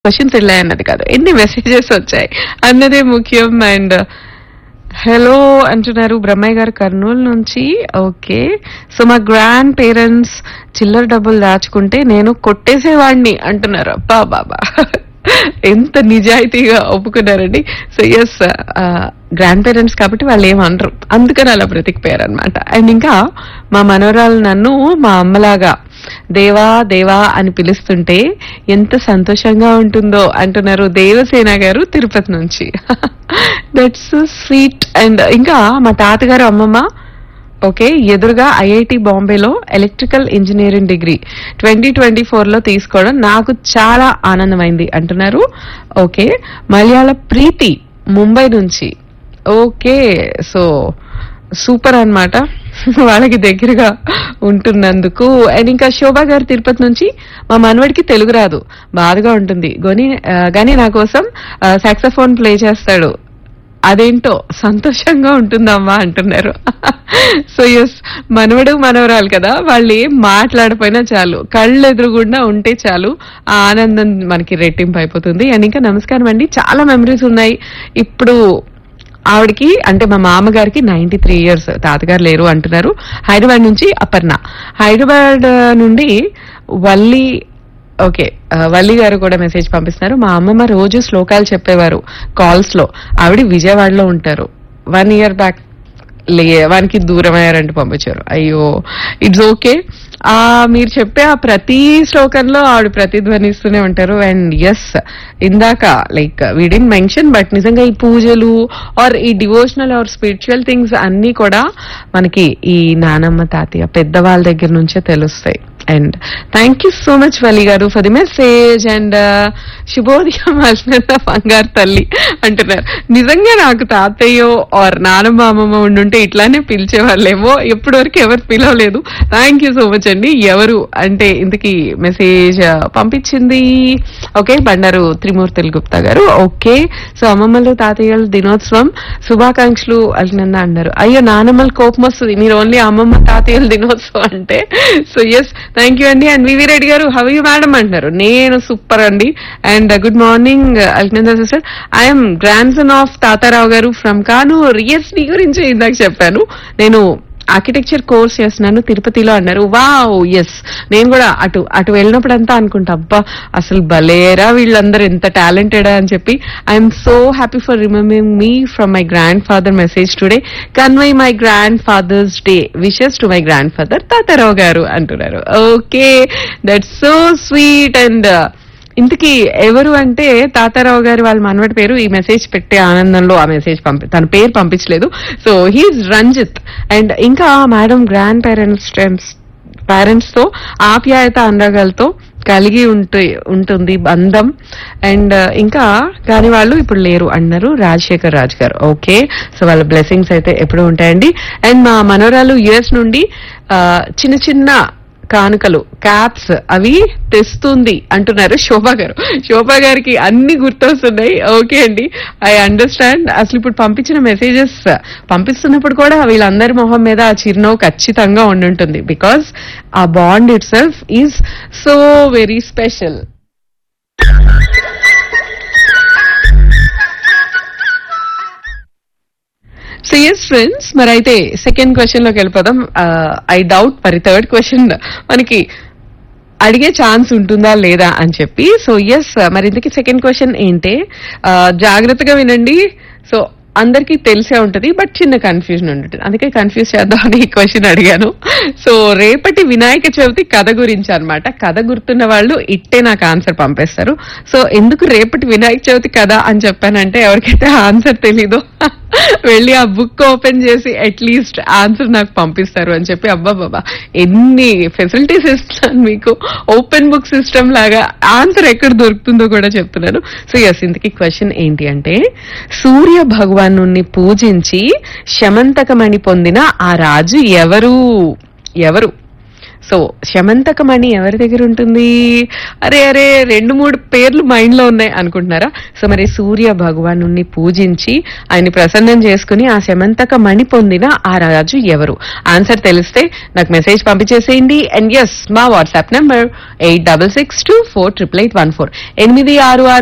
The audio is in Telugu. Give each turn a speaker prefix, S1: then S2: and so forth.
S1: క్వశ్చన్స్ వెళ్ళాయి అన్నది కాదు ఎన్ని మెసేజెస్ వచ్చాయి అన్నదే ముఖ్యం అండ్ హలో అంటున్నారు బ్రహ్మయ్య గారు కర్నూలు నుంచి ఓకే సో మా గ్రాండ్ పేరెంట్స్ చిల్లర డబ్బులు దాచుకుంటే నేను కొట్టేసేవాడిని అంటున్నారు అబ్బా బాబా ఎంత నిజాయితీగా ఒప్పుకున్నారండి సో ఎస్ గ్రాండ్ పేరెంట్స్ కాబట్టి వాళ్ళు ఏమనరు అందుకని అలా బ్రతికిపోయారు అనమాట అండ్ ఇంకా మా మనవరాలు నన్ను మా అమ్మలాగా దేవా దేవా అని పిలుస్తుంటే ఎంత సంతోషంగా ఉంటుందో అంటున్నారు దేవసేన గారు తిరుపతి నుంచి దట్స్ స్వీట్ అండ్ ఇంకా మా తాతగారు అమ్మమ్మ ఓకే ఎదురుగా ఐఐటి బాంబేలో electrical engineering degree twenty twenty లో తీసుకోవడం నాకు చాలా ఆనందమైంది అంటున్నారు ఓకే మలయాళ ప్రీతి ముంబై నుంచి ఓకే సో సూపర్ అన్నమాట వాళ్ళకి దగ్గరగా ఉంటున్నందుకు అండ్ ఇంకా శోభా గారు తిరుపతి నుంచి మా మనవడికి తెలుగు రాదు బాధగా ఉంటుంది గోని ఆ, గానీ నా కోసం సాక్సఫోన్ ప్లే చేస్తాడు అదేంటో సంతోషంగా ఉంటుందమ్మా అంటున్నారు సో ఎస్ మనవడు మనవరాలు కదా వాళ్ళు ఏం మాట్లాడిపోయినా చాలు కళ్ళు ఎదురుగుండా ఉంటే చాలు ఆ ఆనందం మనకి రెట్టింపు అయిపోతుంది అండ్ ఇంకా నమస్కారం అండి చాలా మెమరీస్ ఉన్నాయి ఇప్పుడు ఆవిడకి అంటే మా మామగారికి నైన్టీ త్రీ ఇయర్స్ తాతగారు లేరు అంటున్నారు హైదరాబాద్ నుంచి అపర్ణ హైదరాబాద్ నుండి వల్లి ఓకే ఆ, వల్లి గారు కూడా మెసేజ్ పంపిస్తున్నారు మా అమ్మమ్మ రోజు శ్లోకాలు చెప్పేవారు కాల్స్ లో ఆవిడ విజయవాడలో ఉంటారు వన్ ఇయర్ బ్యాక్ లే వానికి దూరం అయ్యారంటూ పంపించారు అయ్యో ఇట్స్ ఓకే ఆ మీరు చెప్పే ఆ ప్రతి శ్లోకంలో ఆవిడ ప్రతిధ్వనిస్తూనే ఉంటారు అండ్ ఎస్ ఇందాక లైక్ వీడిన్ మెన్షన్ బట్ నిజంగా ఈ పూజలు ఆర్ ఈ డివోషనల్ ఆర్ స్పిరిచువల్ థింగ్స్ అన్ని కూడా మనకి ఈ నానమ్మ తాతయ్య పెద్దవాళ్ళ దగ్గర నుంచే తెలుస్తాయి and thank you so much Vali గారు ఫర్ ది మెసేజ్ అండ్ శుభోదయం అల్నంద బంగారు తల్లి అంటున్నారు నిజంగా నాకు తాతయ్యో ఆర్ నానమ్మ అమ్మమ్మ ఉండుంటే ఇట్లానే పిలిచేవాళ్ళేమో ఎప్పటి వరకు ఎవరు పిలవలేదు థ్యాంక్ యూ సో మచ్ అండి ఎవరు అంటే ఇంతకీ మెసేజ్ పంపించింది ఓకే బండారు త్రిమూర్తులు గుప్తా గారు ఓకే సో అమ్మమ్మలు తాతయ్యలు దినోత్సవం శుభాకాంక్షలు అల్నంద అన్నారు అయ్యో నానమ్మలు కోపం వస్తుంది మీరు ఓన్లీ అమ్మమ్మ తాతయ్యల దినోత్సవం అంటే సో ఎస్ థ్యాంక్ యూ అండి అండ్ వివి రెడ్డి గారు హవ్ యూ మేడం అంటున్నారు నేను సూపర్ అండి అండ్ గుడ్ మార్నింగ్ అల్నంద sister I'm grandson of Tatarao గారు ఫ్రమ్ కానూర్ ఎస్ మీ గురించి ఇందాక చెప్పాను నేను ఆర్కిటెక్చర్ కోర్స్ చేస్తున్నాను తిరుపతిలో అన్నారు వావ్ ఎస్ నేను కూడా అటు అటు వెళ్ళినప్పుడు అంతా అనుకుంటా అబ్బా అసలు భలేరా వీళ్ళందరూ ఎంత టాలెంటెడ్ అని చెప్పి I'm so happy for remembering me from my grandfather message today convey my grandfather's day wishes to my grandfather Tatarao గారు అంటున్నారు okay that's so sweet and ఇంతకీ ఎవరు అంటే తాతారావు గారి వాళ్ళ మనవడి పేరు ఈ మెసేజ్ పెట్టే ఆనందంలో ఆ మెసేజ్ పంపి తన పేరు పంపించలేదు సో హీఈస్ రంజిత్ అండ్ ఇంకా మేడం గ్రాండ్ పేరెంట్స్ పేరెంట్స్ తో ఆప్యాయత అనురాగాలతో కలిగి ఉంటే ఉంటుంది బంధం అండ్ ఇంకా కాని వాళ్ళు ఇప్పుడు లేరు అన్నారు రాజశేఖర్ రాజు గారు ఓకే సో వాళ్ళ బ్లెస్సింగ్స్ అయితే ఎప్పుడు ఉంటాయండి అండ్ మా మనోరాలు యుఎస్ నుండి ఆ, చిన్న చిన్న కానుకలు క్యాప్స్ అవి తెస్తుంది అంటున్నారు శోభా గారు శోభా గారికి అన్ని గుర్తొస్తున్నాయి ఓకే అండి ఐ అండర్స్టాండ్ అసలు ఇప్పుడు పంపించిన మెసేజెస్ పంపిస్తున్నప్పుడు కూడా వీళ్ళందరి మొహం మీద ఆ చిరునవ్వు ఖచ్చితంగా ఉండుంటుంది బికాస్ ఆ bond itself is so very special so yes friends మరి అయితే సెకండ్ క్వశ్చన్ లోకి వెళ్ళిపోదాం ఐ డౌట్ మరి థర్డ్ క్వశ్చన్ మనకి అడిగే ఛాన్స్ ఉంటుందా లేదా అని చెప్పి సో ఎస్ మరి ఇంతకీ సెకండ్ క్వశ్చన్ ఏంటే ఆ, జాగ్రత్తగా వినండి సో అందరికీ తెలిసే ఉంటది బట్ చిన్న కన్ఫ్యూజన్ ఉంటుంది అందుకే కన్ఫ్యూజ్ చేద్దామని ఈ క్వశ్చన్ అడిగాను సో రేపటి వినాయక చవితి కథ గురించి అన్నమాట కథ గుర్తున్న వాళ్ళు ఇట్టే నాకు ఆన్సర్ పంపేస్తారు సో ఎందుకు రేపటి వినాయక చవితి కథ అని చెప్పానంటే ఎవరికైతే ఆన్సర్ తెలీదో వెళ్ళి ఆ బుక్ ఓపెన్ చేసి అట్లీస్ట్ ఆన్సర్ నాకు పంపిస్తారు అని చెప్పి అబ్బా బాబా ఎన్ని ఫెసిలిటీస్ ఇస్తున్నాను మీకు ఓపెన్ బుక్ సిస్టమ్ లాగా ఆన్సర్ ఎక్కడ దొరుకుతుందో కూడా చెప్తున్నాను సో ఎస్ ఇంతకీ క్వశ్చన్ ఏంటి అంటే సూర్య భగవాను పూజించి శమంతకమణి పొందిన ఆ రాజు ఎవరు ఎవరు సో శమంతకమణి ఎవరి దగ్గర ఉంటుంది అరే అరే రెండు మూడు పేర్లు మైండ్ లో ఉన్నాయి అనుకుంటున్నారా సో మరి సూర్య భగవాను పూజించి ఆయన్ని ప్రసన్నం చేసుకుని ఆ శమంతక మణి పొందిన ఆ రాజు ఎవరు ఆన్సర్ తెలిస్తే నాకు మెసేజ్ పంపించేసేయండి అండ్ ఎస్ మా WhatsApp number eight double six two four triple eight one four ఎనిమిది ఆరు ఆరు